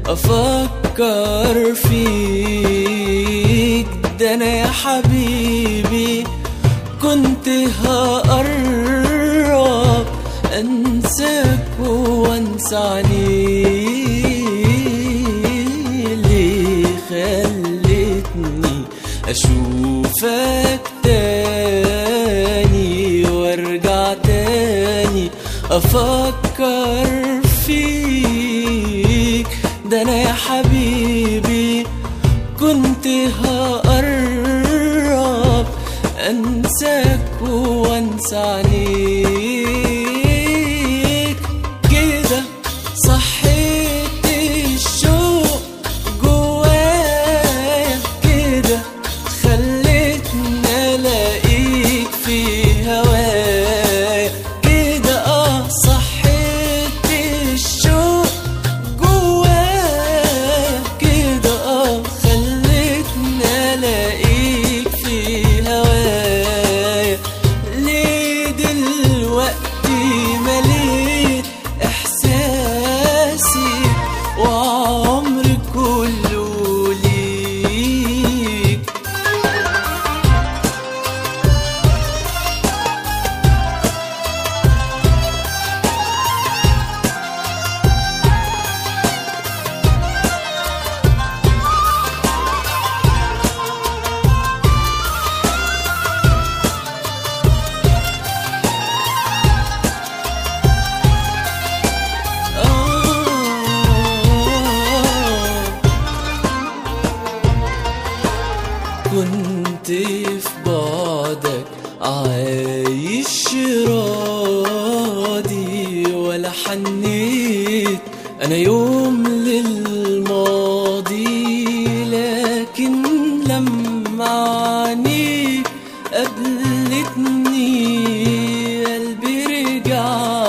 افكر فيك ده انا يا حبيبي كنت هقرب انساك وانسى عليك ليه خلتني اشوفك تاني وارجع تاني افكر فيك ده انا يا حبيبي كنت هقرب انساك وانسى عليك كده صحيت الشوق جوايا كده خلتني الاقيك في هوايا كده اه صحيت الشوق جوايا كده اه خلتني الاقيك في هوايا ليه دلوقتي مليت احساسي وعمري كله ليك آه كنت في بعدك عايش راضي ولا حنيت انا يوم للماضي لكن لما عينيك قابلتني قلبي رجع